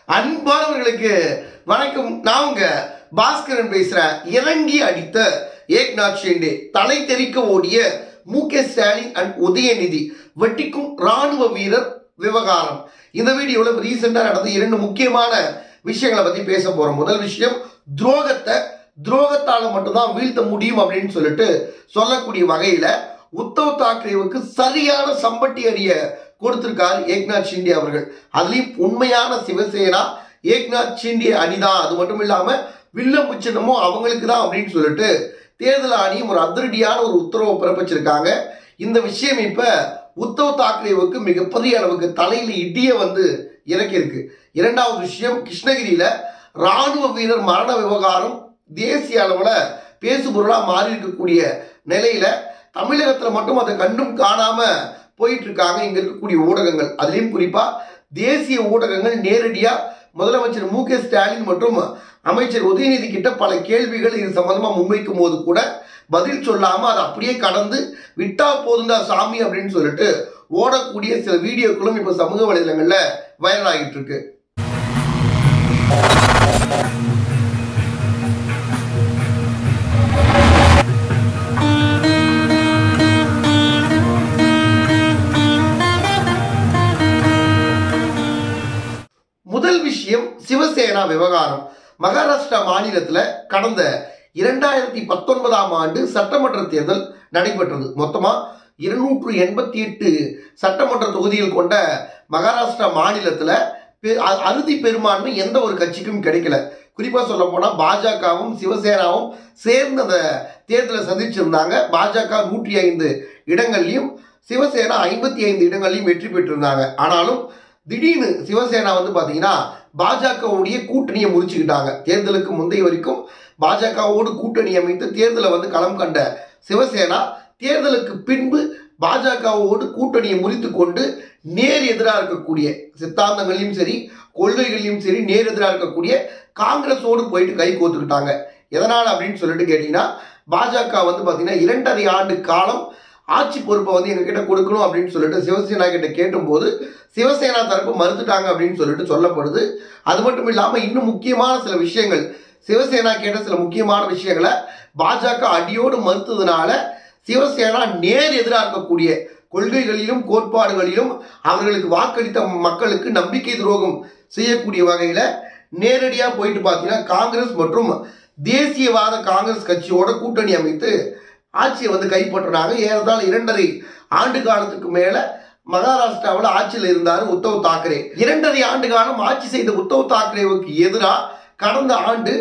அன்பானவர்களுக்கு வணக்கம் நான் உங்க பாஸ்கரன் பேசுறேன் இறங்கி அடித்த ஏக்நாத் ஷிண்டே தலை தெறிக்க ஓடிய மு க ஸ்டாலின் அண்ட் உதயநிதி வெட்டிக்கும் ராணுவ வீரர் விவகாரம் இந்த வீடியோவில் ரீசெண்டாக நடந்த இரண்டு முக்கியமான விஷயங்களை பத்தி பேச போறோம் முதல் விஷயம் துரோகத்தை துரோகத்தால மட்டும்தான் வீழ்த்த முடியும் அப்படின்னு சொல்லிட்டு சொல்லக்கூடிய வகையில உத்தவ் தாக்கரேவுக்கு சரியான சம்பட்டி அடிய கொடுத்திருக்கார் ஏக்நாத் ஷிண்டே அவர்கள் அதுலயும் உண்மையான சிவசேனா ஏக்நாத் ஷிண்டே அணிதான் அது மட்டும் இல்லாம வில்லம் உச்சினமும் அவங்களுக்கு தான் அப்படின்னு சொல்லிட்டு தேர்தல் ஆணையம் ஒரு அதிரடியான ஒரு உத்தரவை பிறப்பிச்சிருக்காங்க இந்த விஷயம் இப்ப உத்தவ் தாக்கரேவுக்கு மிகப்பெரிய அளவுக்கு தலையில இடிய வந்து இறக்கியிருக்கு இரண்டாவது விஷயம் கிருஷ்ணகிரியில ராணுவ வீரர் மரண விவகாரம் தேசிய அளவுல பேசுபொருளா மாறி இருக்கக்கூடிய நிலையில தமிழகத்துல மட்டும் அதை கண்டும் காணாம போயிட்டு இருக்காங்க இங்க இருக்கக்கூடிய ஊடகங்கள் அதுலயும் குறிப்பா தேசிய ஊடகங்கள் நேரடியா முதலமைச்சர் மு க ஸ்டாலின் மற்றும் அமைச்சர் உதயநிதி கிட்ட பல கேள்விகள் இது சம்பந்தமா முன்வைக்கும் போது கூட பதில் சொல்லாம அதை அப்படியே கடந்து விட்டா போதுண்டா சாமி அப்படின்னு சொல்லிட்டு ஓடக்கூடிய சில வீடியோக்களும் இப்ப சமூக வலைதளங்கள்ல வைரல் ஆகிட்டு இருக்கு முதல் விஷயம் சிவசேனா விவகாரம் மகாராஷ்டிரா மாநிலத்துல கடந்த இரண்டாயிரத்தி பத்தொன்பதாம் ஆண்டு சட்டமன்ற தேர்தல் நடைபெற்றது மொத்தமா இருநூற்று எண்பத்தி எட்டு சட்டமன்ற தொகுதிகள் கொண்ட மகாராஷ்டிரா மாநிலத்துல பெ- அ- அறுதி பெரும்பான்மை எந்த ஒரு கட்சிக்கும் கிடைக்கல குறிப்பா சொல்ல போனா பாஜகவும் சிவசேனாவும் சேர்ந்து அந்த தேர்தலை சந்திச்சிருந்தாங்க பாஜக நூற்றி ஐந்து இடங்கள்லையும் சிவசேனா ஐம்பத்தி ஐந்து இடங்கள்லையும் வெற்றி பெற்றிருந்தாங்க ஆனாலும் திடீர்னு சிவசேனா வந்து பாத்தீங்கன்னா பாஜகவுடைய கூட்டணியை முறிச்சுக்கிட்டாங்க தேர்தலுக்கு முந்தைய வரைக்கும் பாஜகவோடு கூட்டணி அமைத்து தேர்தலை வந்து களம் கண்ட சிவசேனா தேர்தலுக்கு பின்பு பாஜகவோடு கூட்டணியை முறித்து கொண்டு நேர் எதிராக இருக்கக்கூடிய சித்தாந்தங்களையும் சரி கொள்கைகளையும் சரி நேர் எதிராக இருக்கக்கூடிய காங்கிரஸோடு போயிட்டு கை கோத்துக்கிட்டாங்க எதனால் அப்படின்னு சொல்லிட்டு கேட்டீங்கன்னா பாஜக வந்து பார்த்தீங்கன்னா இரண்டரை ஆண்டு காலம் ஆட்சி பொறுப்பை வந்து எங்ககிட்ட கொடுக்கணும் அப்படின்னு சொல்லிட்டு சிவசேனா கிட்ட கேட்டும்போது சிவசேனா தரப்பு மறுத்துட்டாங்க அப்படின்னு சொல்லிட்டு சொல்லப்படுது அது மட்டும் இல்லாமல் இன்னும் முக்கியமான சில விஷயங்கள் சிவசேனா கேட்ட சில முக்கியமான விஷயங்களை பாஜக அடியோடு மறுத்ததுனால சிவசேனா நேர் எதிராக இருக்கக்கூடிய கொள்கைகளிலும் கோட்பாடுகளிலும் அவர்களுக்கு வாக்களித்த மக்களுக்கு நம்பிக்கை துரோகம் செய்யக்கூடிய வகையில் நேரடியாக போயிட்டு பார்த்தீங்கன்னா காங்கிரஸ் மற்றும் தேசியவாத காங்கிரஸ் கட்சியோட கூட்டணி அமைத்து ஆட்சியை வந்து கைப்பற்றினாங்க ஏறத்தாழ இரண்டரை ஆண்டு காலத்துக்கு மேல மகாராஷ்டிராவில் ஆட்சியில் இருந்தார் உத்தவ் தாக்கரே இரண்டரை ஆண்டு காலம் ஆட்சி செய்த உத்தவ் தாக்கரேவுக்கு எதிராக கடந்த ஆண்டு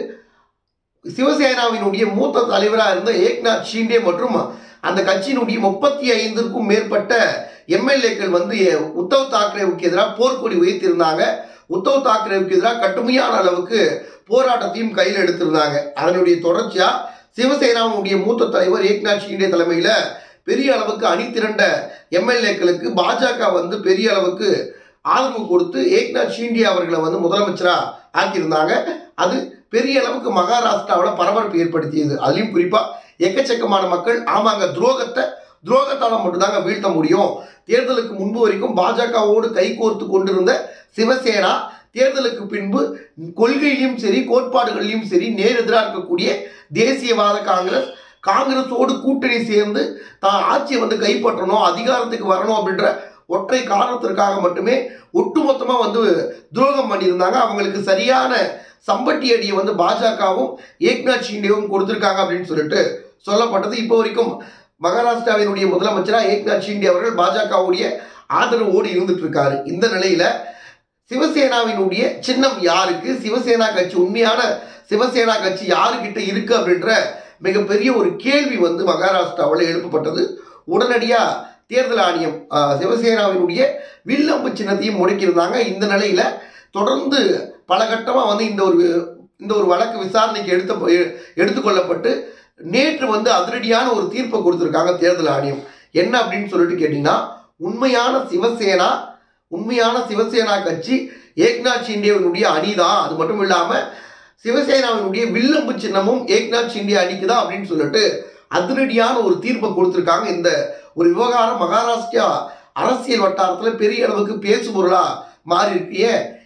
சிவசேனாவினுடைய மூத்த தலைவராக இருந்த ஏக்நாத் ஷிண்டே மற்றும் அந்த கட்சியினுடைய முப்பத்தி ஐந்திற்கும் மேற்பட்ட எம்எல்ஏக்கள் வந்து உத்தவ் தாக்கரேவுக்கு எதிராக போர்க்கொடி உயர்த்தியிருந்தாங்க உத்தவ் தாக்கரேவுக்கு எதிராக கடுமையான அளவுக்கு போராட்டத்தையும் கையில் எடுத்திருந்தாங்க அதனுடைய தொடர்ச்சியா சிவசேனாவுடைய மூத்த தலைவர் ஏக்நாத் ஷிண்டே தலைமையில பெரிய அளவுக்கு அணி திரண்ட எம்எல்ஏக்களுக்கு பாஜக வந்து பெரிய அளவுக்கு ஆதரவு கொடுத்து ஏக்நாத் ஷிண்டே அவர்களை வந்து முதலமைச்சரா ஆக்கியிருந்தாங்க அது பெரிய அளவுக்கு மகாராஷ்டிராவில் பரபரப்பு ஏற்படுத்தியது அதுலயும் குறிப்பா எக்கச்சக்கமான மக்கள் ஆமாங்க துரோகத்தை துரோகத்தால மட்டும்தாங்க வீழ்த்த முடியும் தேர்தலுக்கு முன்பு வரைக்கும் பாஜகவோடு கைகோர்த்து கொண்டிருந்த சிவசேனா தேர்தலுக்கு பின்பு கொள்கையிலும் சரி கோட்பாடுகளிலும் சரி நேர் எதிராக இருக்கக்கூடிய தேசியவாத காங்கிரஸ் காங்கிரஸோடு கூட்டணி சேர்ந்து தான் ஆட்சியை வந்து கைப்பற்றணும் அதிகாரத்துக்கு வரணும் அப்படின்ற ஒற்றை காரணத்திற்காக மட்டுமே ஒட்டுமொத்தமா வந்து துரோகம் பண்ணியிருந்தாங்க அவங்களுக்கு சரியான சம்பட்டி அடியை வந்து பாஜகவும் ஏக்நாத் ஷிண்டேவும் கொடுத்திருக்காங்க அப்படின்னு சொல்லிட்டு சொல்லப்பட்டது இப்போ வரைக்கும் மகாராஷ்டிராவினுடைய முதலமைச்சரா ஏக்நாத் ஷிண்டே அவர்கள் பாஜகவுடைய ஆதரவோடு இருந்துட்டு இருக்காரு இந்த நிலையில சிவசேனாவினுடைய சின்னம் யாருக்கு சிவசேனா கட்சி உண்மையான சிவசேனா கட்சி யாருக்கிட்ட இருக்கு அப்படின்ற மிகப்பெரிய ஒரு கேள்வி வந்து மகாராஷ்டிராவில் எழுப்பப்பட்டது உடனடியா தேர்தல் ஆணையம் ஆஹ், சிவசேனாவினுடைய வில்லம்பு சின்னத்தையும் முடக்கியிருந்தாங்க இந்த நிலையில தொடர்ந்து பல கட்டமா வந்து இந்த ஒரு இந்த ஒரு வழக்கு விசாரணைக்கு எடுத்த எடுத்துக்கொள்ளப்பட்டு நேற்று வந்து அதிரடியான ஒரு தீர்ப்பை கொடுத்திருக்காங்க தேர்தல் ஆணையம் என்ன அப்படின்னு சொல்லிட்டு கேட்டீங்கன்னா உண்மையான சிவசேனா உண்மையான சிவசேனா கட்சி ஏக்நாத் ஷிண்டேவினுடைய அணிதான் அது மட்டும் இல்லாம சிவசேனாவினுடைய வில்லம்பு சின்னமும் ஏக்நாத் ஷிண்டே அணிக்கு தான் அப்படின்னு சொல்லிட்டு அதிரடியான ஒரு தீர்ப்பை கொடுத்திருக்காங்க இந்த ஒரு விவகாரம் மகாராஷ்டிரா அரசியல் வட்டாரத்தில் பெரிய அளவுக்கு பேசுபொருளா மாறி இருக்கிய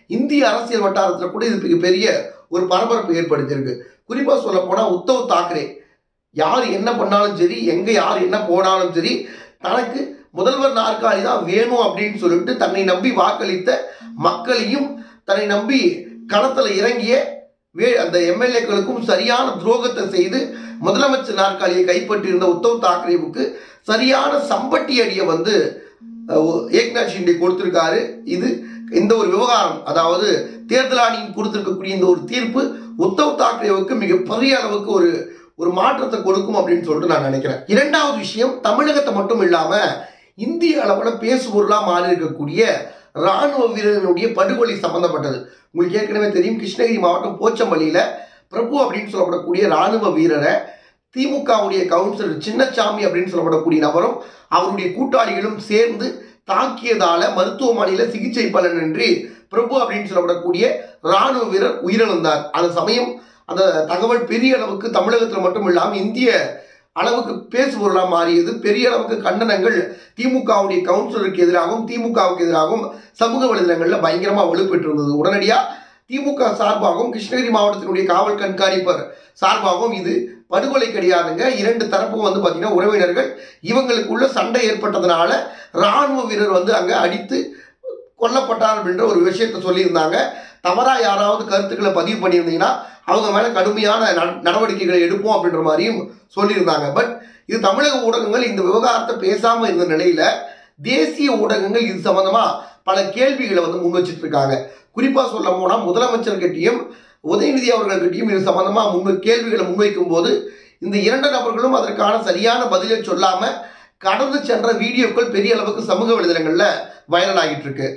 இந்திய அரசியல் வட்டாரத்தில் கூட இது மிகப்பெரிய ஒரு பரபரப்பு ஏற்படுத்தியிருக்கு குறிப்பாக சொல்ல போனால் உத்தவ் தாக்கரே யார் என்ன பண்ணாலும் சரி எங்கே யார் என்ன போனாலும் சரி தனக்கு முதல்வர் நாற்காலி தான் வேணும் அப்படின்னு சொல்லிட்டு தன்னை நம்பி வாக்களித்த மக்களையும் தன்னை நம்பி களத்தில் இறங்கிய வே அந்த எம்எல்ஏக்களுக்கும் சரியான துரோகத்தை செய்து முதலமைச்சர் நாற்காலியை கைப்பற்றியிருந்த உத்தவ் தாக்கரேவுக்கு சரியான சம்பட்டி அடியை வந்து அஹ், ஏக்நாத் ஷிண்டே கொடுத்திருக்காரு இது இந்த ஒரு விவகாரம் அதாவது தேர்தல் ஆணையம் கொடுத்திருக்கக்கூடிய இந்த ஒரு தீர்ப்பு உத்தவ் தாக்கரேவுக்கு மிகப்பெரிய அளவுக்கு ஒரு ஒரு மாற்றத்தை கொடுக்கும் அப்படின்னு சொல்லிட்டு நான் நினைக்கிறேன் இரண்டாவது விஷயம் தமிழகத்தை மட்டும் இல்லாம இந்திய அளவில் பேசுபொருளா மாறி இருக்கக்கூடிய ராணுவ வீரர்களுடைய படுகொலை சம்பந்தப்பட்டது உங்களுக்கு ஏற்கனவே தெரியும் கிருஷ்ணகிரி மாவட்டம் போச்சம்பள்ளியில பிரபு அப்படின்னு சொல்லப்படக்கூடிய ராணுவ வீரரை திமுகவுடைய கவுன்சிலர் சின்னசாமி அப்படின்னு சொல்லப்படக்கூடிய நபரும் அவருடைய கூட்டாளிகளும் சேர்ந்து தாக்கியதால மருத்துவமனையில சிகிச்சை பலனின்றி பிரபு அப்படின்னு சொல்லப்படக்கூடிய ராணுவ வீரர் உயிரிழந்தார் அந்த சமயம் அந்த தகவல் பெரிய அளவுக்கு தமிழகத்தில் மட்டும் இல்லாமல் இந்திய அளவுக்கு பேசுபொருளாக மாறியது பெரிய அளவுக்கு கண்டனங்கள் திமுகவுடைய கவுன்சிலருக்கு எதிராகவும் திமுகவுக்கு எதிராகவும் சமூக வலைதளங்களில் பயங்கரமாக வலுப்பெற்றிருந்தது உடனடியாக திமுக சார்பாகவும் கிருஷ்ணகிரி மாவட்டத்தினுடைய காவல் கண்காணிப்பர் சார்பாகவும் இது படுகொலை கிடையாதுங்க இரண்டு தரப்பும் வந்து பார்த்தீங்கன்னா உறவினர்கள் இவங்களுக்குள்ள சண்டை ஏற்பட்டதுனால ராணுவ வீரர் வந்து அங்கே அடித்து கொல்லப்பட்டார் அப்படின்ற ஒரு விஷயத்தை சொல்லியிருந்தாங்க தவறாக யாராவது கருத்துக்களை பதிவு பண்ணியிருந்தீங்கன்னா அவங்க மேலே கடுமையான நட- நடவடிக்கைகளை எடுப்போம் அப்படின்ற மாதிரியும் சொல்லியிருந்தாங்க பட் இது தமிழக ஊடகங்கள் இந்த விவகாரத்தை பேசாமல் இருந்த நிலையில தேசிய ஊடகங்கள் இது சம்பந்தமா பல கேள்விகளை வந்து முன் வச்சிட்டு இருக்காங்க குறிப்பாக சொல்ல போனால் முதலமைச்சர்கிட்டையும் உதயநிதி அவர்கள்கிட்டையும் இது சம்பந்தமா முன் கேள்விகளை முன்வைக்கும் போது இந்த இரண்டு நபர்களும் அதற்கான சரியான பதிலை சொல்லாம கடந்து சென்ற வீடியோக்கள் பெரிய அளவுக்கு சமூக வலைதளங்கள்ல வைரல் ஆகிட்டு இருக்கு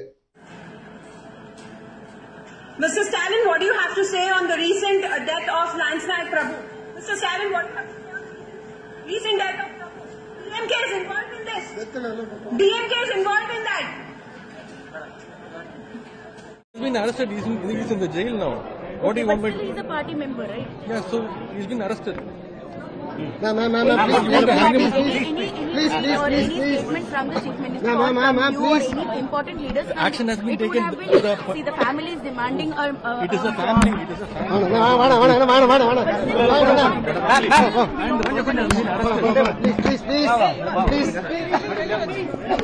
Mr. Stalin, what do you have to say on the recent uh, death of Landslide Prabhu? Mr. Stalin, what do you have to say on the recent death of Prabhu? DMK is involved in this. DMK is involved in that. He's been arrested. He's in, he's in the jail now. What do you want me But to still he's a party member, right? Yeah, so he's been arrested. Ma'am, ma'am, ma'am, ma'am, please, You want to hang him? Any, any, any, Please, any, please, or please, any please. statement from the chief minister Ma'am, or ma'am, from ma'am, you please. or any important leaders. and Action has been it would taken have been, to the- see, the family is demanding a. a It is a a- family. It is a family. வேணாம், வேணாம், வேணாம், வேணாம், வேணாம், வேணாம், But வேணாம். still, வேணாம், வேணாம். And the person has been arrested. Please, please, please, please.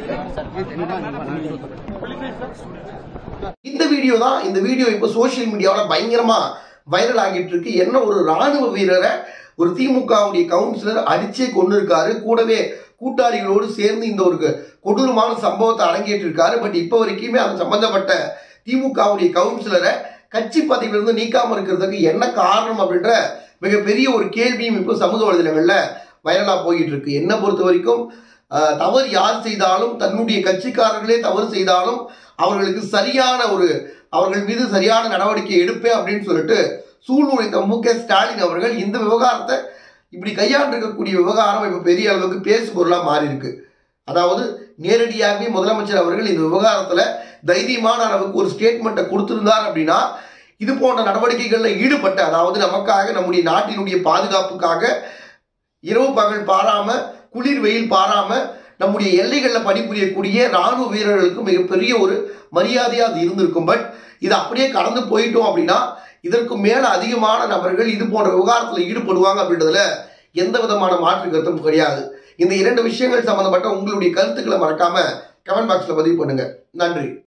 இந்த வீடியோ தான் இந்த வீடியோ இப்போ சோஷியல் மீடியாவில் பயங்கரமா வைரல் ஆகிட்டு இருக்கு என்ன ஒரு ராணுவ வீரரை ஒரு திமுகவுடைய கவுன்சிலர் அடிச்சே கொண்டு இருக்காரு கூடவே கூட்டாளிகளோடு சேர்ந்து இந்த ஒரு கொடூரமான சம்பவத்தை அரங்கேற்றி இருக்காரு பட் இப்போ வரைக்குமே அது சம்பந்தப்பட்ட திமுகவுடைய கவுன்சிலரை கட்சி பதவியிலிருந்து நீக்காம இருக்கிறதுக்கு என்ன காரணம் அப்படின்ற மிகப்பெரிய ஒரு கேள்வியும் இப்போ சமூக வலைதளங்களில் வைரலாக போயிட்டு இருக்கு என்னை பொறுத்த வரைக்கும் ஆஹ், தவறு யார் செய்தாலும் தன்னுடைய கட்சிக்காரர்களே தவறு செய்தாலும் அவர்களுக்கு சரியான ஒரு அவர்கள் மீது சரியான நடவடிக்கை எடுப்பேன் அப்படின்னு சொல்லிட்டு சூழ்நிலைத்த மு க ஸ்டாலின் அவர்கள் இந்த விவகாரத்தை இப்படி கையாண்டிருக்கக்கூடிய விவகாரம் இப்போ பெரிய அளவுக்கு பேசு பொருளாக மாறி இருக்கு அதாவது நேரடியாகவே முதலமைச்சர் அவர்கள் இந்த விவகாரத்தில் தைரியமான அளவுக்கு ஒரு ஸ்டேட்மெண்ட்டை கொடுத்திருந்தார் அப்படின்னா இது போன்ற நடவடிக்கைகளில் ஈடுபட்ட அதாவது நமக்காக நம்முடைய நாட்டினுடைய பாதுகாப்புக்காக இரவு பகல் பாராம குளிர் வெயில் பாராம நம்முடைய எல்லைகளில் பணிபுரியக்கூடிய ராணுவ வீரர்களுக்கு மிகப்பெரிய ஒரு மரியாதையாக அது இருந்திருக்கும் பட் இது அப்படியே கடந்து போயிட்டோம் அப்படின்னா இதற்கு மேல அதிகமான நபர்கள் இது போன்ற விவகாரத்தில் ஈடுபடுவாங்க அப்படின்றதுல எந்த விதமான மாற்று கருத்தும் கிடையாது இந்த இரண்டு விஷயங்கள் சம்பந்தப்பட்ட உங்களுடைய கருத்துக்களை மறக்காம கமெண்ட் பாக்ஸ்ல பதிவு பண்ணுங்க நன்றி